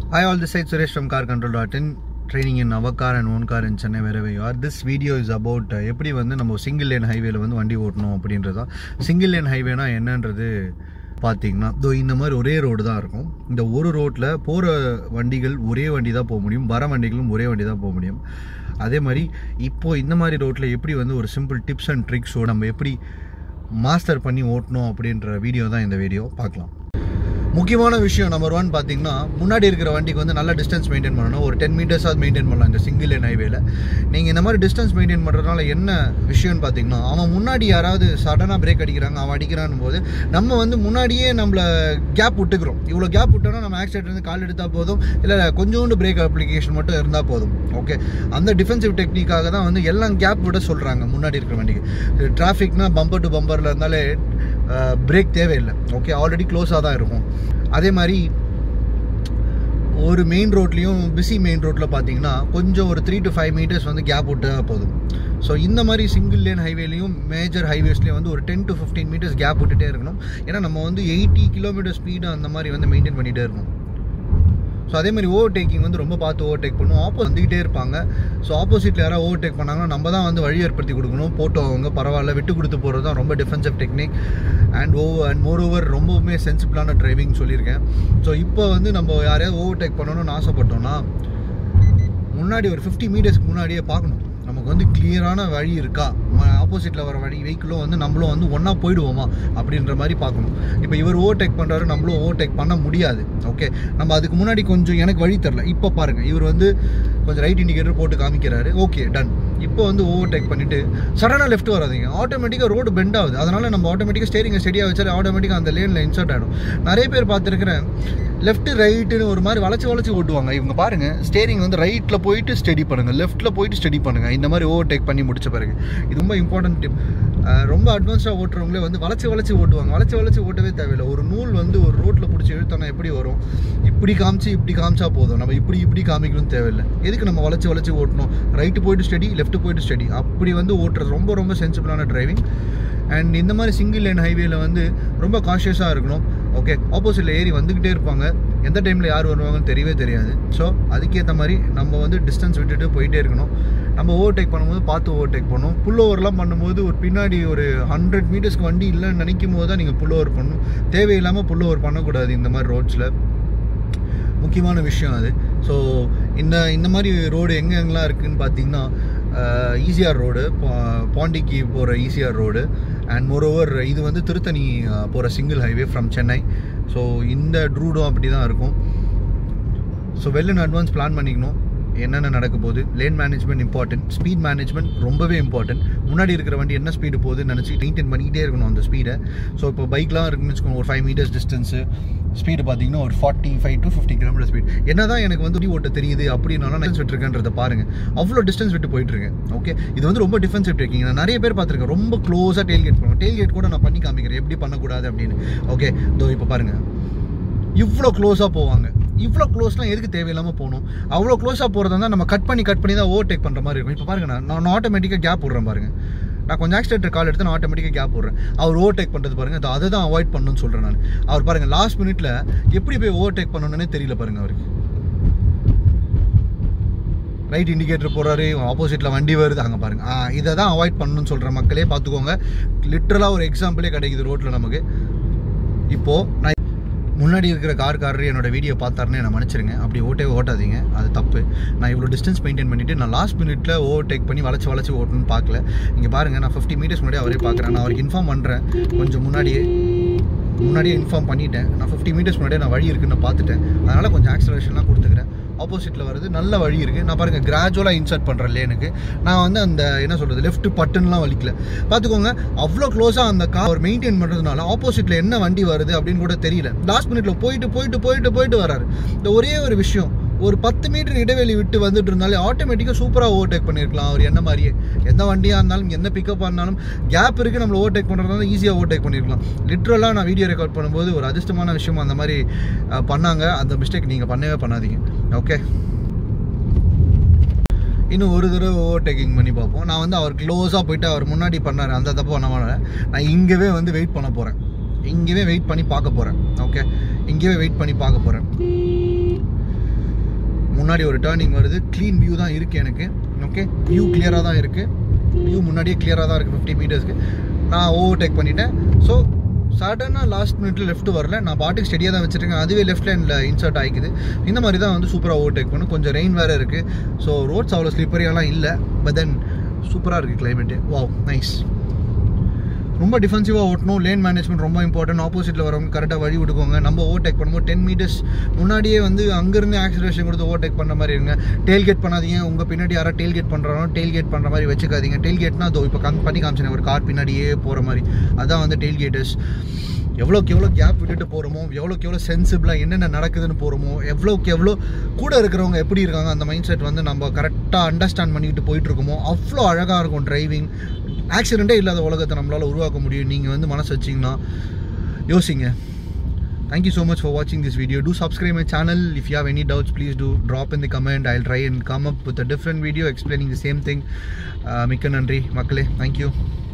Hi, all this side Suresh from carcontrol.in training in our car and own car in Chennai wherever you are. This video is about uh, எப்படி வந்து நம்ம single lane ஹைவேல வந்து வண்டி ஓட்டணும் அப்படின்றது தான் சிங்கிள் லேன் ஹைவேனா என்னன்றது பார்த்தீங்கன்னா இதோ இந்த மாதிரி ஒரே ரோடு தான் இருக்கும் இந்த ஒரு ரோட்டில் போகிற வண்டிகள் ஒரே வண்டி தான் போக முடியும் வர வண்டிகளும் ஒரே வண்டி தான் போக முடியும் அதே மாதிரி இப்போது இந்த மாதிரி ரோட்டில் எப்படி வந்து ஒரு சிம்பிள் டிப்ஸ் அண்ட் ட்ரிக்ஸோ நம்ம எப்படி மாஸ்டர் பண்ணி ஓட்டணும் அப்படின்ற வீடியோ தான் இந்த வீடியோ பார்க்கலாம் முக்கியமான விஷயம் நம்பர் ஒன் பார்த்தீங்கன்னா முன்னாடி இருக்கிற வண்டிக்கு வந்து நல்ல டிஸ்டன்ஸ் மெயின்டைன் பண்ணணும் ஒரு டென் மீட்டர்ஸாவது மெயின்டைன் பண்ணலாம் இந்த சிங்கிள் லேன் ஹைவேல நீங்கள் இந்த மாதிரி டிஸ்டன்ஸ் மெயின்டைன் பண்ணுறதுனால என்ன விஷயம்னு பார்த்தீங்கன்னா அவன் முன்னாடி யாராவது சடனாக பிரேக் அடிக்கிறாங்க அவன் அடிக்கிறான் போது நம்ம வந்து முன்னாடியே நம்மளை கேப் விட்டுக்கிறோம் இவ்வளோ கேப் விட்டோம்னா நம்ம ஆக்சிடென்ட் இருந்து கால் எடுத்தால் போதும் இல்லை கொஞ்சோண்டு பிரேக் அப்ளிகேஷன் மட்டும் இருந்தால் போதும் ஓகே அந்த டிஃபென்சிவ் டெக்னிக்காக தான் வந்து எல்லாம் கேப் விட சொல்கிறாங்க முன்னாடி இருக்கிற வண்டிக்கு டிராஃபிக்னா பம்பர் டு பம்பரில் இருந்தாலே பிரேக் தேவையில்லை ஓகே ஆல்ரெடி க்ளோஸாக தான் இருக்கும் அதே மாதிரி ஒரு மெயின் ரோட்லேயும் பிஸி மெயின் ரோட்டில் பார்த்தீங்கன்னா கொஞ்சம் ஒரு த்ரீ டு ஃபைவ் மீட்டர்ஸ் வந்து கேப் விட்டு போதும் ஸோ இந்த மாதிரி சிங்கிள் லேன் ஹைவேலையும் மேஜர் ஹைவேஸ்லேயும் வந்து ஒரு ten to fifteen metres gap விட்டுட்டே இருக்கணும் ஏன்னா நம்ம வந்து எயிட்டி கிலோமீட்டர் ஸ்பீடு அந்த மாதிரி வந்து மெயின்டைன் பண்ணிகிட்டே இருக்கணும் ஸோ அதே மாதிரி ஓவர் டேக்கிங் வந்து ரொம்ப பார்த்து ஓவர் டேக் பண்ணும் ஆப்போ வந்துக்கிட்டே இருப்பாங்க ஸோ ஆப்போசிட்டில் யாராவது ஓவர் டேக் பண்ணாங்கன்னா நம்ம தான் வந்து வழி ஏற்படுத்தி கொடுக்கணும் போட்டோவங்க பரவாயில்ல விட்டு கொடுத்து போகிறது தான் ரொம்ப defensive technique and over and more over ரொம்பவுமே சென்சிபிளான டிரைவிங் சொல்லியிருக்கேன் ஸோ இப்போ வந்து நம்ம யாரையாவது ஓவர் டேக் பண்ணணும்னு ஆசைப்பட்டோம்னா முன்னாடி ஒரு ஃபிஃப்டி மீட்டர்ஸ்க்கு முன்னாடியே பார்க்கணும் நமக்கு வந்து கிளியரான வழி இருக்கா ஆப்போசிட்டில் வர வழி வெஹிக்கிளும் வந்து நம்மளும் வந்து ஒன்றா போயிடுவோமா அப்படின்ற மாதிரி பார்க்கணும் இப்போ இவர் ஓவர்டேக் பண்ணுறாரு நம்மளும் ஓவர்டேக் பண்ண முடியாது ஓகே நம்ம அதுக்கு முன்னாடி கொஞ்சம் எனக்கு வழி தெரில இப்போ பாருங்கள் இவர் வந்து கொஞ்சம் ரைட் இண்டிகேட்டர் போட்டு காமிக்கிறாரு ஓகே டன் இப்போ வந்து ஓவர்டேக் பண்ணிவிட்டு சடனாக லெஃப்ட் வராதிங்க ஆட்டோமேட்டிக்காக ரோடு பெண்ட் ஆகுது அதனால் நம்ம ஆட்டோமேட்டிக்காக ஸ்டேரிங்கை ஸ்டெடியாக வச்சாலே ஆட்டோமேட்டிக்காக அந்த லேனில் இன்சர்ட் ஆகிடும் நிறைய பேர் பார்த்துருக்கிறேன் லெஃப்ட் ரைட்டுன்னு ஒரு மாதிரி வளைச்சி வளைச்சி ஓட்டுவாங்க இவங்க பாருங்கள் ஸ்டேரிங் வந்து ரைட்டில் போயிட்டு ஸ்டடி பண்ணுங்கள் லெஃப்ட்டில் போயிட்டு ஸ்டடி பண்ணுங்கள் இந்த மாதிரி ஓவர்டேக் பண்ணி முடிச்ச பிறகு இது ரொம்ப இம்பார்ட்டன்ட் டிப் ரொம்ப அட்வான்ஸ்டாக ஓட்டுறவங்களே வந்து வளைச்சி வளைச்சி ஓட்டுவாங்க வளைச்சி வளைச்சி ஓட்டவே தேவையில்லை ஒரு நூல் வந்து ஒரு ரோட்டில் பிடிச்சி இழுத்தோன்னா எப்படி வரும் இப்படி காமிச்சு இப்படி காமிச்சா போதும் நம்ம இப்படி இப்படி காமிக்கணும்னு தேவையில்லை எதுக்கு நம்ம வளைச்சி வளைச்சி ஓட்டணும் ரைட்டு போயிட்டு ஸ்டடி லெஃப்ட் போயிட்டு ஸ்டடி அப்படி வந்து ஓட்டுறது ரொம்ப ரொம்ப சென்சிபிளான டிரைவிங் அண்ட் இந்த மாதிரி சிங்கிள் லேன் ஹைவேல வந்து ரொம்ப கான்ஷியஸாக இருக்கணும் ஓகே ஆப்போசிட்டில் ஏறி வந்துக்கிட்டே இருப்பாங்க எந்த டைமில் யார் வருவாங்கன்னு தெரியவே தெரியாது ஸோ அதுக்கேற்ற மாதிரி நம்ம வந்து டிஸ்டன்ஸ் விட்டுட்டு போயிட்டே இருக்கணும் நம்ம ஓவர்டேக் பண்ணும்போது பார்த்து ஓவர்டேக் பண்ணணும் புல் ஓவர்லாம் பண்ணும்போது ஒரு பின்னாடி ஒரு ஹண்ட்ரட் மீட்டர்ஸ்க்கு வண்டி இல்லைன்னு நினைக்கும் போது தான் நீங்கள் புல் ஓவர் பண்ணணும் தேவையில்லாமல் புல் ஓவர் பண்ணக்கூடாது இந்த மாதிரி ரோட்ஸில் முக்கியமான விஷயம் அது ஸோ இந்த இந்த மாதிரி ரோடு எங்கே எங்கெல்லாம் இருக்குதுன்னு பார்த்தீங்கன்னா ஈசிஆர் ரோடு பாண்டிக்கு போகிற ஈசிஆர் ரோடு அண்ட் மோரோவர் இது வந்து திருத்தணி போகிற single highway from Chennai so இந்த ட்ரூடும் அப்படி தான் இருக்கும் so well in advance plan பண்ணிக்கணும் என்னென்ன நடக்க போகுது lane management important speed management ரொம்பவே இம்பார்ட்டன்ட் முன்னாடி இருக்கிற வண்டி என்ன ஸ்பீடு போகுதுன்னு நினச்சி மெயின்டைன் பண்ணிக்கிட்டே இருக்கணும் அந்த ஸ்பீடை ஸோ இப்போ பைக்லாம் இருக்குன்னு வச்சுக்கோங்க ஒரு ஃபைவ் மீட்டர்ஸ் டிஸ்டன்ஸு ஸ்பீடு பார்த்தீங்கன்னா ஒரு forty five to fifty kilometre speed என்ன தான் எனக்கு வந்து ஓட்ட தெரியுது அப்படின்னாலும் நான் விட்டுருக்கேன்றதை பாருங்கள் அவ்வளோ டிஸ்டன்ஸ் விட்டு போயிட்டுருக்கேன் ஓகே இது வந்து ரொம்ப டிஃபென்சிவ் டேக்கிங் நான் நிறைய பேர் பார்த்துருக்கேன் ரொம்ப க்ளோஸாக டெயில் கேட் பண்ணுவேன் டெயில் கேட் கூட நான் பண்ணி காமிக்கிறேன் எப்படி பண்ணக்கூடாது அப்படின்னு ஓகே இதோ இப்போ பாருங்கள் இவ்வளோ க்ளோஸாக போவாங்க இவ்வளோ க்ளோஸ்லாம் எதுக்கு தேவையில்லாமல் போகணும் அவ்வளோ க்ளோஸாக போகிறதா தான் நம்ம கட் பண்ணி கட் பண்ணி தான் ஓவர் டேக் பண்ணுற மாதிரி இருக்கும் இப்போ பாருங்க நான் நான் ஆட்டோமேட்டிக்காக கேப் விட்றேன் பாருங்க நான் கொஞ்சம் ஆக்சிடென்ட் கால் எடுத்து நான் ஆட்டோமேட்டிக்காக கேப் விட்றேன் அவர் ஓவர் டேக் பண்ணுறது பாருங்கள் அதை தான் அவாய்ட் பண்ணணும்னு சொல்கிறேன் நான் அவர் பாருங்கள் லாஸ்ட் மினிட்ல எப்படி போய் ஓவர் டேக் பண்ணணுன்னே தெரியல பாருங்க அவருக்கு ரைட் இண்டிகேட்டர் போகிறாரு ஆப்போசிட்டில் வண்டி வருது அங்கே பாருங்கள் ஆ இதை தான் அவாய்ட் பண்ணணும்னு சொல்கிற மக்களே பார்த்துக்கோங்க லிட்ரலாக ஒரு எக்ஸாம்பிளே கிடைக்குது ரோட்டில் நமக்கு இப்போது நான் முன்னாடி இருக்கிற கார்காரர் என்னோட வீடியோ பார்த்தாருன்னு என்ன மன்னிச்சிருங்க அப்படி ஓட்டே ஓட்டாதீங்க அது தப்பு நான் இவ்வளோ டிஸ்டன்ஸ் மெயின்டைன் பண்ணிவிட்டு நான் லாஸ்ட் மினிட்ல ஓவர் டேக் பண்ணி வளைச்சி வளைச்சி ஓட்டணும்னு பார்க்கல இங்கே பாருங்கள் நான் ஃபிஃப்டி மீட்டர்ஸ் முன்னாடி அவரே பார்க்குறேன் நான் அவருக்கு இன்ஃபார்ம் பண்ணுறேன் கொஞ்சம் முன்னாடியே முன்னாடியே இன்ஃபார்ம் பண்ணிட்டேன் நான் ஃபிஃப்டி மீட்டர்ஸ் முன்னாடியே நான் வழி இருக்குன்னு பார்த்துட்டேன் அதனால் கொஞ்சம் ஆக்சலேஷன்லாம் கொடுத்துக்கிறேன் ஆப்போசிட்டில் வருது நல்ல வழி இருக்குது நான் பாருங்கள் கிராஜுவலாக இன்சர்ட் பண்ணுறேன் லேனுக்கு நான் வந்து அந்த என்ன சொல்கிறது லெஃப்ட் பட்டுன்னுலாம் வலிக்கல பார்த்துக்கோங்க அவ்வளோ க்ளோஸாக அந்த கார் மெயின்டைன் பண்ணுறதுனால ஆப்போசிட்டில் என்ன வண்டி வருது அப்படின்னு கூட தெரியல லாஸ்ட் மினிட்ல போயிட்டு போயிட்டு போயிட்டு போயிட்டு வராரு இந்த ஒரே ஒரு விஷயம் ஒரு பத்து மீட்டர் இடைவெளி விட்டு வந்துட்டு இருந்தாலே ஆட்டோமேட்டிக்காக சூப்பராக ஓவர்டேக் பண்ணியிருக்கலாம் அவர் என்ன மாதிரியே எந்த வண்டியாக இருந்தாலும் எந்த பிக்கப் இருந்தாலும் கேப் இருக்குது நம்மளை ஓவர்டேக் பண்ணுறதுனால ஈஸியாக ஓவர்டேக் பண்ணியிருக்கலாம் லிட்ரலாக நான் வீடியோ ரெக்கார்ட் பண்ணும்போது ஒரு அதிர்ஷ்டமான விஷயம் அந்த மாதிரி பண்ணாங்க அந்த மிஸ்டேக் நீங்கள் பண்ணவே பண்ணாதீங்க ஓகே இன்னும் ஒரு தடவை ஓவர்டேக்கிங் பண்ணி பார்ப்போம் நான் வந்து அவர் க்ளோஸாக போயிட்டு அவர் முன்னாடி பண்ணார் அந்த தப்பு பண்ண மாட்டேன் நான் இங்கேவே வந்து வெயிட் பண்ண போகிறேன் இங்கேயே வெயிட் பண்ணி பார்க்க போகிறேன் ஓகே இங்கேயே வெயிட் பண்ணி பார்க்க போகிறேன் முன்னாடி ஒரு டேர்னிங் வருது க்ளீன் வியூ தான் இருக்குது எனக்கு ஓகே வியூ கிளியராக தான் இருக்குது வியூ முன்னாடியே கிளியராக தான் இருக்குது ஃபிஃப்டி மீட்டர்ஸ்க்கு நான் ஓவர் டேக் பண்ணிட்டேன் ஸோ சடனாக லாஸ்ட் மினிட்ல லெஃப்ட் வரல நான் பாட்டுக்கு ஸ்டெடியாக தான் வச்சுருக்கேன் அதுவே லெஃப்ட் லைனில் இன்சர்ட் ஆகிக்குது இந்த மாதிரி தான் வந்து சூப்பராக ஓவர் டேக் பண்ணும் கொஞ்சம் ரெயின் வேறு இருக்குது ஸோ ரோட்ஸ் அவ்வளோ ஸ்லிப்பரியாலாம் இல்லை பட் தென் சூப்பராக இருக்குது கிளைமேட்டு வாவ் நைஸ் ரொம்ப டிஃபென்சிவாக ஓட்டணும் லேன் மேனேஜ்மெண்ட் ரொம்ப இம்பார்ட்டன்ட் ஆப்போசிட்டில் வரவங்க கரெக்டாக வழி விட்டுக்கோங்க நம்ம ஓவர்டேக் பண்ணும்போது டென் மீட்டர்ஸ் முன்னாடியே வந்து அங்கேருந்து ஆக்சிலேஷன் கொடுத்து ஓவர்டேக் பண்ண மாதிரி இருங்க டெயில்கேட் பண்ணாதீங்க உங்கள் பின்னாடி யாராவது டெயில்கேட் பண்ணுறாலும் டெயில்கேட் பண்ணுற மாதிரி வச்சுக்காதீங்க டெயில்கேட்னா அதோ இப்போ கம் பண்ணி காமிச்சேன் ஒரு கார் பின்னாடியே போகிற மாதிரி அதான் வந்து டெயில்கேட்டர்ஸ் எவ்வளோக்கு எவ்வளோ கேப் விட்டுட்டு போகிறோமோ எவ்வளோக்கு எவ்வளோ சென்சிபிளாக என்னென்ன நடக்குதுன்னு போகிறோமோ எவ்வளோக்கு எவ்வளோ கூட இருக்கிறவங்க எப்படி இருக்காங்க அந்த மைண்ட் செட் வந்து நம்ம கரெக்டாக அண்டர்ஸ்டாண்ட் பண்ணிக்கிட்டு போயிட்டு இருக்கோமோ அவ்வளோ அழகாக இருக்கும் டிரைவிங் ஆக்சிடெண்ட்டே இல்லாத உலகத்தை நம்மளால் உருவாக்க முடியும் நீங்கள் வந்து மனசு வச்சிங்கன்னா யோசிங்க Thank you so much for watching this video. Do subscribe my channel. If you have any doubts, please do drop in the comment. I'll try and come up with a different video explaining the same thing. Uh, மிக்க நன்றி மக்களே Thank you.